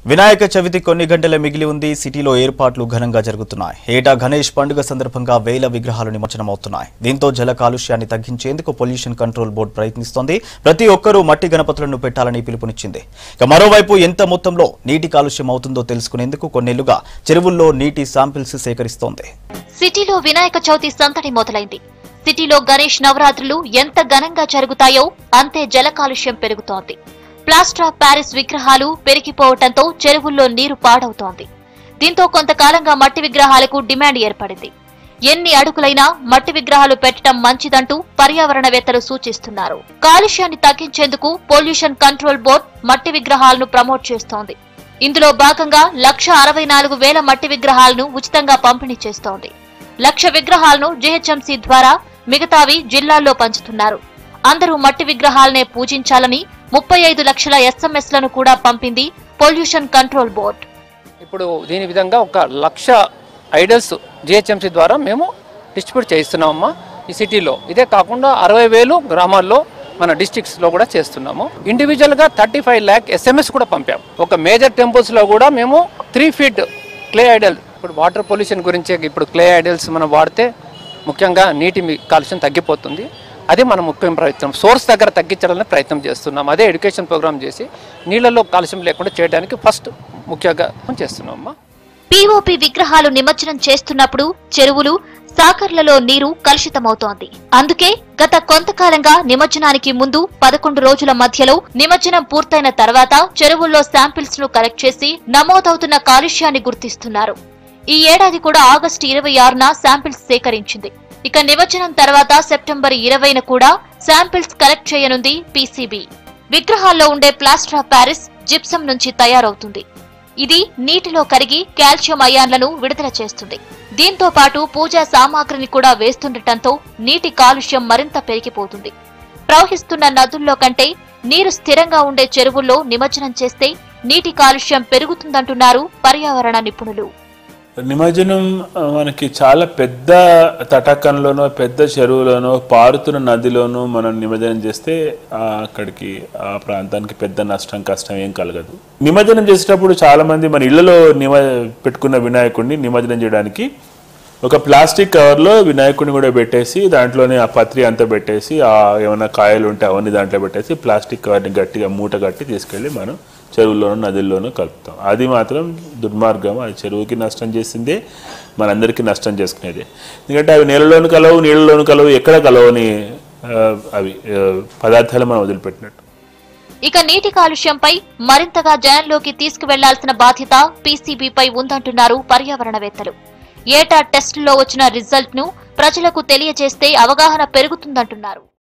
వినాయక చవితి కొన్ని గంటలే మిగిలి ఉంది సిటీలో ఏర్పాట్లు ఘనంగా జరుగుతున్నాయి ఏటా గణేష్ పండుగ సందర్భంగా వేల విగ్రహాలు నిమజ్జనమవుతున్నాయి దీంతో జల కాలుష్యాన్ని తగ్గించేందుకు పొల్యూషన్ కంట్రోల్ బోర్డు ప్రయత్నిస్తోంది ప్రతి ఒక్కరూ మట్టి గణపతులను పెట్టాలని పిలుపునిచ్చింది ఇక మరోవైపు ఎంత మొత్తంలో నీటి కాలుష్యం అవుతుందో తెలుసుకునేందుకు కొన్నేళ్లుగా చెరువుల్లో నీటి శాంపిల్స్ సేకరిస్తోంది సిటీలో వినాయక చవితి సందడి మొదలైంది సిటీలో గణేష్ నవరాత్రులు ఎంత ఘనంగా జరుగుతాయో అంతే జల కాలుష్యం పెరుగుతోంది ప్లాస్టర్ ఆఫ్ ప్యారిస్ విగ్రహాలు పెరిగిపోవటంతో చెరువుల్లో నీరు పాడవుతోంది దీంతో కొంతకాలంగా మట్టి విగ్రహాలకు డిమాండ్ ఏర్పడింది ఎన్ని అడుగులైనా మట్టి విగ్రహాలు పెట్టడం మంచిదంటూ పర్యావరణవేత్తలు సూచిస్తున్నారు కాలుష్యాన్ని తగ్గించేందుకు పొల్యూషన్ కంట్రోల్ బోర్డ్ మట్టి విగ్రహాలను ప్రమోట్ చేస్తోంది ఇందులో భాగంగా లక్ష అరవై నాలుగు వేల మట్టి విగ్రహాలను ఉచితంగా పంపిణీ చేస్తోంది లక్ష విగ్రహాలను జీహెచ్ఎంసీ ద్వారా మిగతావి జిల్లాల్లో పంచుతున్నారు అందరూ మట్టి విగ్రహాలనే పూజించాలని ముప్పై ఐదు లక్షల ఎస్ఎంఎస్ లను కూడా పంపింది పొల్యూషన్ కంట్రోల్ బోర్డు ఇప్పుడు దీని విధంగా ఒక లక్ష ఐడల్స్ జిహెచ్ఎంసీ ద్వారా మేము డిస్ట్రిబ్యూట్ చేయిస్తున్నామమ్మా ఈ సిటీలో ఇదే కాకుండా అరవై వేలు గ్రామాల్లో మన డిస్ట్రిక్ట్స్లో కూడా చేస్తున్నాము ఇండివిజువల్గా థర్టీ ఫైవ్ ల్యాక్ ఎస్ఎంఎస్ కూడా పంపాం ఒక మేజర్ టెంపుల్స్లో కూడా మేము త్రీ ఫీట్ క్లే ఐడల్ ఇప్పుడు వాటర్ పొల్యూషన్ గురించి ఇప్పుడు క్లే ఐడల్స్ మనం వాడితే ముఖ్యంగా నీటి మీ- కాలుష్యం తగ్గిపోతుంది అదే మన ముఖ్య ప్రయత్నం సోర్స్ దగ్గర తగ్గించడానికి ప్రయత్నం చేస్తున్నాం అదే ఎడ్యుకేషన్ ప్రోగ్రామ్ చేసి నీళ్ళలో కాలుష్యం లేకుండా చేయడానికి ఫస్ట్ ముఖ్యంగా చేస్తున్నాం అమ్మా పీఓపీ విగ్రహాలు నిమజ్జనం చేస్తున్నప్పుడు చెరువులు సాకర్లలో నీరు కలుషితమవుతోంది అందుకే గత కొంతకాలంగా నిమజ్జనానికి ముందు పదకొండు రోజుల మధ్యలో నిమజ్జనం పూర్తయిన తర్వాత చెరువుల్లో శాంపిల్స్ ను కలెక్ట్ చేసి నమోదవుతున్న కాలుష్యాన్ని గుర్తిస్తున్నారు ఈ ఏడాది కూడా ఆగస్టు ఇరవై ఆరున శాంపిల్స్ సేకరించింది ఇక నిమజ్జనం తర్వాత సెప్టెంబర్ ఇరవైన కూడా శాంపిల్స్ కలెక్ట్ చేయనుంది పీసీబీ విగ్రహాల్లో ఉండే ప్లాస్టర్ ఆఫ్ ప్యారిస్ జిప్సం నుంచి తయారవుతుంది ఇది నీటిలో కరిగి కాల్షియం అయాన్లను విడుదల చేస్తుంది దీంతో పాటు పూజా సామాగ్రిని కూడా వేస్తుండటంతో నీటి కాలుష్యం మరింత పెరిగిపోతుంది ప్రవహిస్తున్న నదుల్లో కంటే నీరు స్థిరంగా ఉండే చెరువుల్లో నిమజ్జనం చేస్తే నీటి కాలుష్యం పెరుగుతుందంటున్నారు పర్యావరణ నిపుణులు నిమజ్జనం ఆ, మనకి చాలా పెద్ద తటాకంలోనో పెద్ద చెరువులోనో పారుతున్న నదిలోనో మనం నిమజ్జనం చేస్తే ఆ, అక్కడికి ఆ ప్రాంతానికి పెద్ద నష్టం కష్టం ఏం కలగదు నిమజ్జనం చేసేటప్పుడు చాలా మంది మన ఇళ్లలో నిమ పెట్టుకున్న వినాయకుడిని నిమజ్జనం చేయడానికి ఒక ప్లాస్టిక్ కవర్లో వినాయకుడిని కూడా పెట్టేసి దాంట్లోనే ఆ పత్రి అంతా పెట్టేసి ఆ ఏమైనా కాయలు ఉంటే అవన్నీ దాంట్లో పెట్టేసి ప్లాస్టిక్ కవర్ని గట్టిగా మూట కట్టి తీసుకెళ్ళి మనం చెరువుల్లోనూ నదుల్లోనూ కలుపుతాం అది మాత్రం దుర్మార్గం అది చెరువుకి నష్టం చేసిందే మనందరికీ నష్టం చేసుకునేది ఎందుకంటే అవి నీళ్ళలోను కలవు నీళ్ళలోను కలవు ఎక్కడ కలవని ఆ, అవి ఆ, పదార్థాలు మనం వదిలిపెట్టినట్టు ఇక నీటి కాలుష్యంపై మరింతగా జనంలోకి తీసుకువెళ్లాల్సిన బాధ్యత పీసీబీపై ఉందంటున్నారు పర్యావరణవేత్తలు ఏటా టెస్టుల్లో వచ్చిన రిజల్ట్ ను ప్రజలకు తెలియజేస్తే అవగాహన పెరుగుతుందంటున్నారు